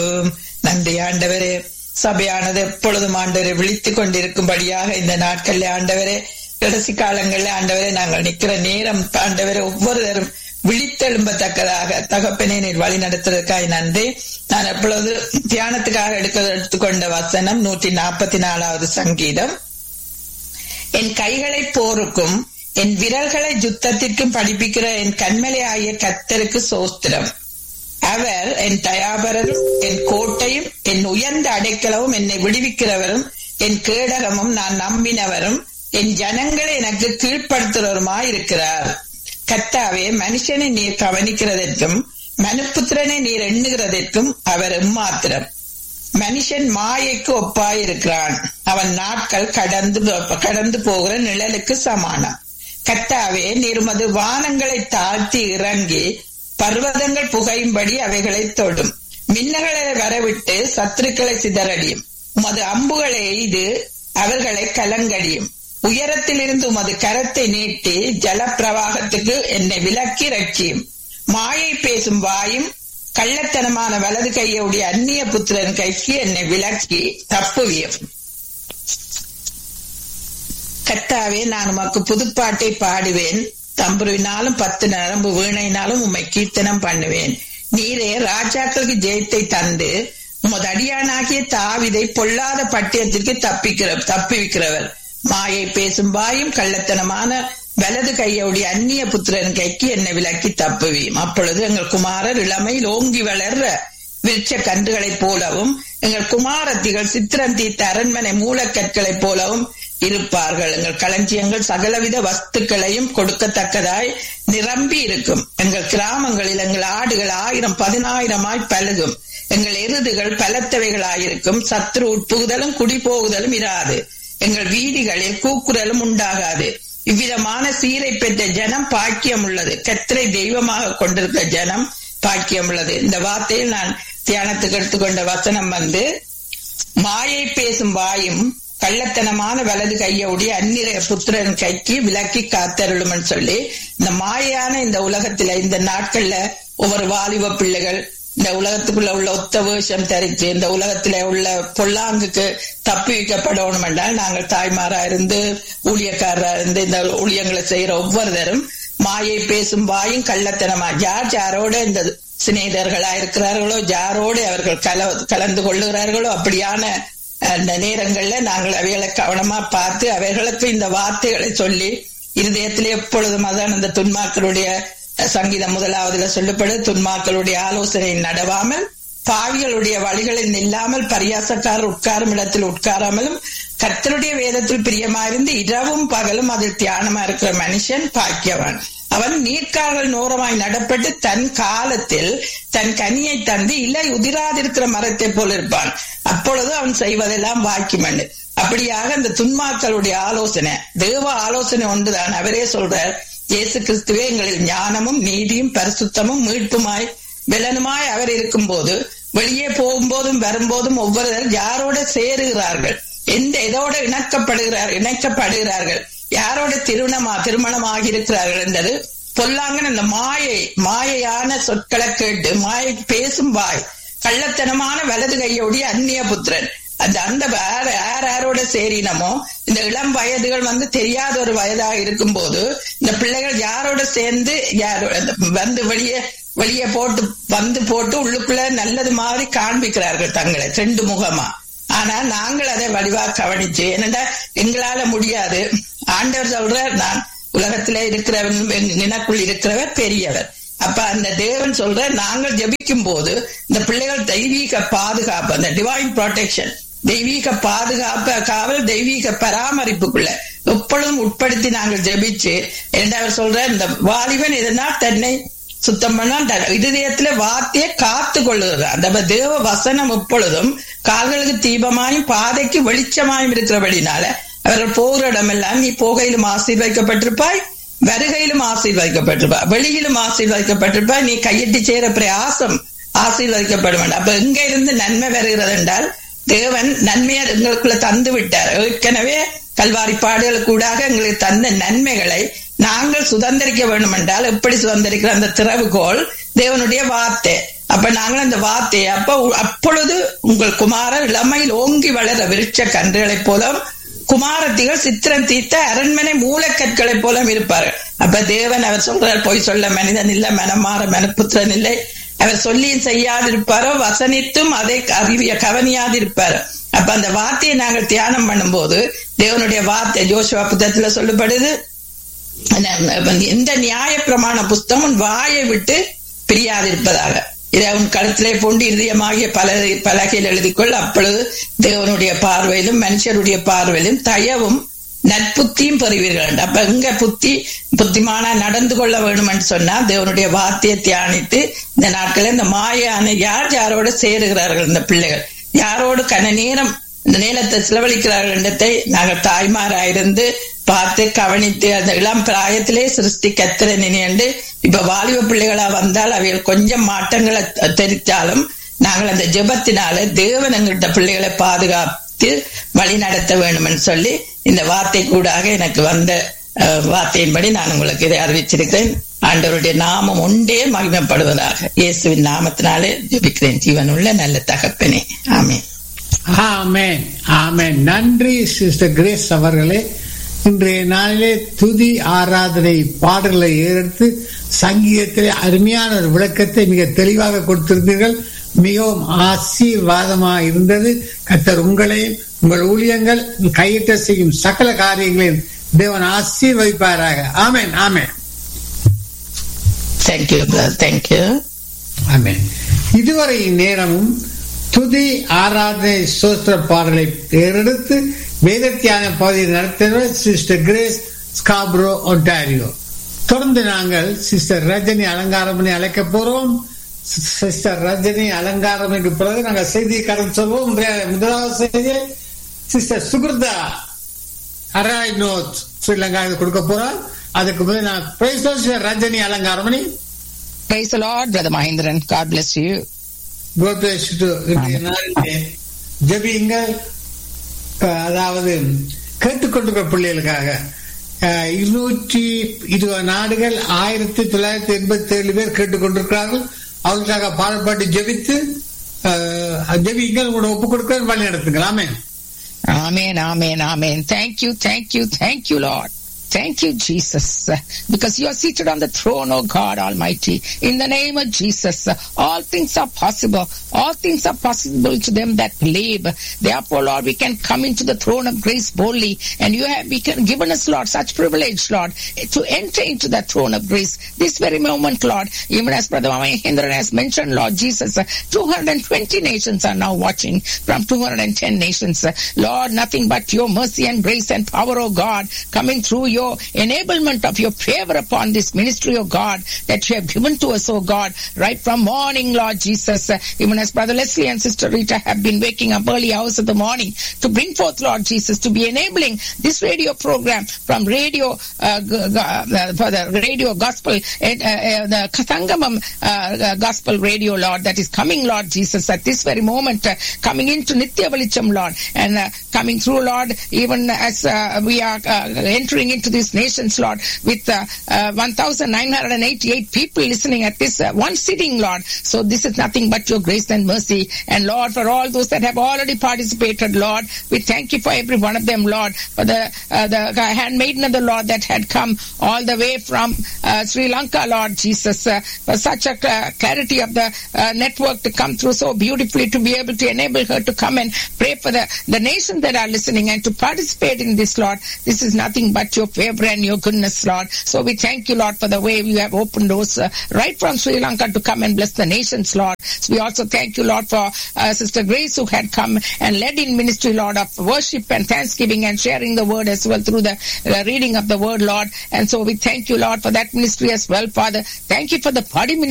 நன்றி ஆண்டவரே சபையானது எப்பொழுதும் ஆண்டவரை விழித்துக் கொண்டிருக்கும்படியாக இந்த நாட்களில் ஆண்டவரே கடைசி காலங்களில் ஆண்டவரே நாங்கள் நிக்கிற நேரம் ஆண்டவரை ஒவ்வொருவரும் விழித்தெழும்பத்தக்கதாக தகப்பனே நீர் வழி நடத்துவதற்காக நன்றி நான் எப்பொழுது தியானத்துக்காக எடுக்க எடுத்துக்கொண்ட வசனம் நூற்றி நாற்பத்தி நாலாவது சங்கீதம் என் கைகளை போருக்கும் என் விரல்களை யுத்தத்திற்கும் படிப்பிக்கிற என் கண்மலை ஆகிய கத்தருக்கு சோஸ்திரம் அவர் என் தயாபரரும் என் கோட்டையும் என் உயர்ந்த அடைக்கலவும் என்னை விடுவிக்கிறவரும் என் கேடகமும் நான் நம்பினவரும் என் ஜனங்களை எனக்கு கீழ்ப்படுத்துறவருமாய் இருக்கிறார் கத்தாவே மனுஷனை நீர் கவனிக்கிறதற்கும் மனுப்புத்திரனை நீர் எண்ணுகிறதற்கும் அவர் எம்மாத்திரம் மனுஷன் மாயைக்கு ஒப்பாயிருக்கிறான் அவன் நாட்கள் கடந்து கடந்து போகிற நிழலுக்கு சமானம் கத்தாவே நீர்மது வானங்களை தாழ்த்தி இறங்கி பர்வதங்கள் புகையும்படி அவைகளை தொடும் மின்னகளை வரவிட்டு சத்துருக்களை சிதறடியும் உமது அம்புகளை எய்து அவர்களை கலங்கடியும் உயரத்தில் இருந்து உமது கரத்தை நீட்டி ஜலப்பிரவாகத்துக்கு என்னை விலக்கி ரட்சியும் மாயை பேசும் வாயும் கள்ளத்தனமான வலது கையுடைய அந்நிய புத்திரன் கைக்கு என்னை விலக்கி தப்புவியும் கத்தாவே நான் உமக்கு புதுப்பாட்டை பாடுவேன் தம்புருவினாலும் பத்து நரம்பு வீணையினாலும் உம்மை கீர்த்தனம் பண்ணுவேன் நீரே ராஜாக்களுக்கு ஜெயத்தை தந்து உமது அடியானாகிய தாவிதை பொல்லாத பட்டியத்திற்கு தப்பிக்கிற தப்பிவிக்கிறவர் மாயை பேசும் வாயும் கள்ளத்தனமான வலது கையோடைய அந்நிய புத்திரன் கைக்கு என்னை விலக்கி தப்புவியும் அப்பொழுது எங்கள் குமாரர் இளமையில் ஓங்கி வளர்ற விருட்ச கன்றுகளைப் போலவும் எங்கள் குமாரத்திகள் சித்திரந்தீத்த அரண்மனை மூலக்கற்களைப் போலவும் இருப்பார்கள் எங்கள் களஞ்சியங்கள் சகலவித வஸ்துக்களையும் கொடுக்கத்தக்கதாய் நிரம்பி இருக்கும் எங்கள் கிராமங்களில் எங்கள் ஆடுகள் ஆயிரம் பதினாயிரமாய் பழுகும் எங்கள் எருதுகள் பலத்தவைகளாயிருக்கும் சத்ரு உட்புகுதலும் குடி போகுதலும் இராது எங்கள் வீதிகளில் கூக்குரலும் உண்டாகாது இவ்விதமான சீரை பெற்ற ஜனம் பாக்கியம் உள்ளது கத்திரை தெய்வமாக கொண்டிருக்க ஜனம் பாக்கியம் உள்ளது இந்த வார்த்தையில் நான் தியானத்துக்கு எடுத்துக்கொண்ட வசனம் வந்து மாயை பேசும் வாயும் கள்ளத்தனமான வலது கையோடைய அந்நிற புத்திரன் கைக்கு விலக்கி காத்தருளும்னு சொல்லி இந்த மாயான இந்த உலகத்துல இந்த நாட்கள்ல ஒவ்வொரு வாலிப பிள்ளைகள் இந்த உலகத்துக்குள்ள உள்ள ஒத்த வேஷம் தரிச்சு இந்த உலகத்துல உள்ள பொல்லாங்குக்கு தப்பி வைக்கப்படணும் என்றால் நாங்கள் தாய்மாரா இருந்து ஊழியக்காரரா இருந்து இந்த ஊழியங்களை செய்யற ஒவ்வொருத்தரும் மாயை பேசும் வாயும் கள்ளத்தனமா யார் யாரோட இந்த சிநேகிதர்களா இருக்கிறார்களோ யாரோடு அவர்கள் கல கலந்து கொள்ளுகிறார்களோ அப்படியான அந்த நேரங்கள்ல நாங்கள் அவைகளை கவனமா பார்த்து அவைகளுக்கு இந்த வார்த்தைகளை சொல்லி இருதயத்திலே எப்பொழுதும் அதான் அந்த துன்மாக்களுடைய சங்கீதம் முதலாவதுல சொல்லப்படு துன்மாக்களுடைய ஆலோசனை நடவாமல் பாவிகளுடைய வழிகளில் நில்லாமல் பரியாசக்காரர் உட்காரும் இடத்தில் உட்காராமலும் கர்த்தருடைய வேதத்தில் பிரியமாயிருந்து இரவும் பகலும் அதில் தியானமா இருக்கிற மனுஷன் பாக்கியவான் அவன் நீர்க்கால்கள் நோரமாய் நடப்பட்டு தன் காலத்தில் தன் கனியை தந்து இல்லை உதிராதிருக்கிற மரத்தை போல இருப்பான் அப்பொழுது அவன் செய்வதெல்லாம் வாக்கிமண்டு அப்படியாக இந்த துன்மாக்களுடைய ஆலோசனை தேவ ஆலோசனை ஒன்றுதான் அவரே சொல்றார் இயேசு கிறிஸ்துவே எங்களில் ஞானமும் நீதியும் பரிசுத்தமும் மீட்புமாய் விலனுமாய் அவர் இருக்கும் போது வெளியே போகும்போதும் வரும்போதும் ஒவ்வொருவர் யாரோட சேருகிறார்கள் எந்த இதோட இணக்கப்படுகிறார் இணைக்கப்படுகிறார்கள் யாரோட திருமணமா திருமணமாகி இருக்கிறார்கள் என்றது பொல்லாங்கன் அந்த மாயை மாயையான சொற்களை கேட்டு மாயை பேசும் வாய் கள்ளத்தனமான வலது கையோடைய அந்நிய புத்திரன் அந்த அந்த யார் யாரோட சேரினமோ இந்த இளம் வயதுகள் வந்து தெரியாத ஒரு வயதாக இருக்கும் போது இந்த பிள்ளைகள் யாரோட சேர்ந்து வந்து வெளியே வெளியே போட்டு வந்து போட்டு உள்ளுக்குள்ள நல்லது மாதிரி காண்பிக்கிறார்கள் தங்களை ரெண்டு முகமா ஆனா நாங்கள் அதை வடிவா கவனிச்சு என்னடா எங்களால முடியாது ஆண்டவர் சொல்றார் நான் உலகத்துல இருக்கிறவன் எனக்குள் இருக்கிறவர் பெரியவர் அப்ப அந்த தேவன் சொல்ற நாங்கள் ஜபிக்கும் போது இந்த பிள்ளைகள் தெய்வீக பாதுகாப்பு அந்த டிவைன் ப்ரொடெக்ஷன் தெய்வீக பாதுகாப்பு காவல் தெய்வீக பராமரிப்புக்குள்ள எப்பொழுதும் உட்படுத்தி நாங்கள் ஜபிச்சு இரண்டாவது சொல்ற இந்த வாலிபன் இதனால் தன்னை சுத்தம் பண்ணா இருதயத்துல வார்த்தையை காத்து கொள்ளுகிறார் அந்த தேவ வசனம் எப்பொழுதும் கால்களுக்கு தீபமாயும் பாதைக்கு வெளிச்சமாயும் இருக்கிறபடினால அவர்கள் போகிற இடமெல்லாம் நீ போகையிலும் ஆசீர்வைக்கப்பட்டிருப்பாய் வருகையிலும் ஆசீர்வதிக்கப்பட்டிருப்பாய் வெளியிலும் ஆசீர்வதிக்கப்பட்டிருப்பாய் நீ கையிட்டு செய்யற பிரயாசம் ஆசீர்வதிக்கப்படும் அப்ப எங்க இருந்து நன்மை வருகிறது என்றால் தேவன் நன்மையை எங்களுக்குள்ள தந்து விட்டார் ஏற்கனவே கல்வாரி பாடுகளுக்கு கூடாக எங்களுக்கு தந்த நன்மைகளை நாங்கள் சுதந்திரிக்க வேண்டும் என்றால் எப்படி சுதந்திரிக்கிற அந்த திறவுகோல் தேவனுடைய வார்த்தை அப்ப நாங்கள் அந்த வார்த்தையை அப்ப அப்பொழுது உங்கள் குமாரர் இளமையில் ஓங்கி வளர விருட்ச கன்றுகளைப் போல குமாரத்திகள் சித்திரம் தீர்த்த அரண்மனை மூலக்கற்களைப் போல இருப்பார்கள் அப்ப தேவன் அவர் சொல்றார் பொய் சொல்ல மனிதன் இல்ல மனமாற மனப்புத்திரன் இல்லை அவர் சொல்லியும் செய்யாதிருப்பாரோ வசனித்தும் அதை அறிவிய கவனியாதிருப்பாரோ அப்ப அந்த வார்த்தையை நாங்கள் தியானம் பண்ணும்போது தேவனுடைய வார்த்தை ஜோஷுவா புத்தகத்துல சொல்லப்படுது எந்த நியாய பிரமாண புஸ்தகம் வாயை விட்டு பிரியாதிருப்பதாக இதை உன் கழுத்திலே போண்டு இதயமாகிய பல பலகையில் எழுதிக்கொள் அப்பொழுது தேவனுடைய பார்வையிலும் மனுஷருடைய பார்வையிலும் தயவும் நட்புத்தியும் பெறுவீர்கள் அப்ப எங்க புத்தி புத்திமானா நடந்து கொள்ள வேண்டும் சொன்னா தேவனுடைய வார்த்தையை தியானித்து இந்த நாட்களில் இந்த மாயான யார் யாரோடு சேருகிறார்கள் இந்த பிள்ளைகள் யாரோடு கன நேரம் இந்த நேரத்தை செலவழிக்கிறார்கள் இடத்தை நாங்கள் தாய்மாராயிருந்து பார்த்து கவனித்து அந்த இளம் பிராயத்திலே சிருஷ்டி கத்திர நினைண்டு இப்ப வாலிப பிள்ளைகளா வந்தால் அவைகள் கொஞ்சம் மாற்றங்களை தெரித்தாலும் நாங்கள் அந்த ஜெபத்தினால தேவன் எங்கள்கிட்ட பிள்ளைகளை பாதுகாத்து வழி நடத்த வேண்டும் சொல்லி இந்த வார்த்தை கூடாக எனக்கு வந்த வார்த்தையின்படி நான் உங்களுக்கு இதை அறிவிச்சிருக்கிறேன் ஆண்டவருடைய நாமம் ஒன்றே மகிமைப்படுவதாக இயேசுவின் நாமத்தினாலே ஜெபிக்கிறேன் ஜீவனுள்ள நல்ல தகப்பனே ஆமேன் ஆமேன் ஆமேன் நன்றி சிஸ்டர் கிரேஸ் அவர்களே இன்றைய நாளிலே துதி ஆராதனை பாடல்களை ஏறெடுத்து சங்கீதத்திலே அருமையான ஒரு விளக்கத்தை மிக தெளிவாக கொடுத்திருந்தீர்கள் மிகவும் ஆசீர்வாதமாக இருந்தது கத்தர் உங்களையும் உங்கள் ஊழியங்கள் கையிட்ட செய்யும் சகல காரியங்களையும் தேவன் ஆசீர்வதிப்பாராக ஆமேன் ஆமேன் தேங்க்யூ தேங்க்யூ ஆமேன் இதுவரை நேரமும் துதி ஆராதனை சோஸ்திர பாடலை எடுத்து வேதத்தியான பகுதியை நடத்தினவர் சிஸ்டர் கிரேஸ் ஸ்காப்ரோ ஒன்டாரியோ தொடர்ந்து நாங்கள் சிஸ்டர் ரஜினி அலங்காரமணி அழைக்க போறோம் சிஸ்டர் ரஜினி அலங்காரமைக்கு பிறகு நாங்கள் செய்தி கடன் சொல்வோம் முதலாவது செய்தி சிஸ்டர் சுகிருதா அராய் நோத் ஸ்ரீலங்கா கொடுக்க போறார் அதுக்கு முதல் நான் praise Rajini Alangaramani Praise the Lord, Brother Mahindran. God bless you. ஜபியுங்கள் அதாவது கேட்டுக்கொண்டிருக்கிற பிள்ளைகளுக்காக இருநூற்றி இருபது நாடுகள் ஆயிரத்தி தொள்ளாயிரத்தி எண்பத்தி ஏழு பேர் கேட்டுக்கொண்டிருக்கிறார்கள் அவர்களுக்காக பாடப்பாட்டு ஜபித்து ஜபியுங்கள் உங்களோட ஒப்பு கொடுக்க வழி நடத்துங்கள் ஆமேன் Amen, amen, amen. Thank you, thank you, thank you, Lord. Thank you, Jesus, because you are seated on the throne, oh God Almighty. In the name of Jesus, all things are possible. All things are possible to them that believe. Therefore, Lord, we can come into the throne of grace boldly, and you have given us, Lord, such privilege, Lord, to enter into that throne of grace this very moment, Lord. Even as Brother Mahendran has mentioned, Lord Jesus, 220 nations are now watching from 210 nations. Lord, nothing but your mercy and grace and power, oh God, coming through your your enablement of your favor upon this ministry, of God, that you have given to us, oh God, right from morning, Lord Jesus. Uh, even as Brother Leslie and Sister Rita have been waking up early hours of the morning to bring forth, Lord Jesus, to be enabling this radio program from radio, uh, g- g- uh, for the radio gospel, uh, the Kathangamam gospel radio, Lord, that is coming, Lord Jesus, at this very moment, coming into Nitya Valicham, Lord, and coming through, Lord, even as we are entering into these nations, Lord, with uh, uh, 1,988 people listening at this uh, one sitting, Lord. So this is nothing but your grace and mercy. And Lord, for all those that have already participated, Lord, we thank you for every one of them, Lord, for the the handmaiden of the Lord that had come all the way from Sri Lanka, Lord Jesus, for such a clarity of the network to come through so beautifully to be able to enable her to come and pray for the, the nations that are listening and to participate in this, Lord. This is nothing but your favor and your goodness, Lord. So we thank you, Lord, for the way you have opened doors uh, right from Sri Lanka to come and bless the nations, Lord. So we also thank you, Lord, for uh, Sister Grace who had come and led in ministry, Lord, of worship and thanksgiving and sharing the word as well through the uh, reading of the word, Lord. And so we thank you, Lord, for that ministry as well, Father. Thank you for the body ministry.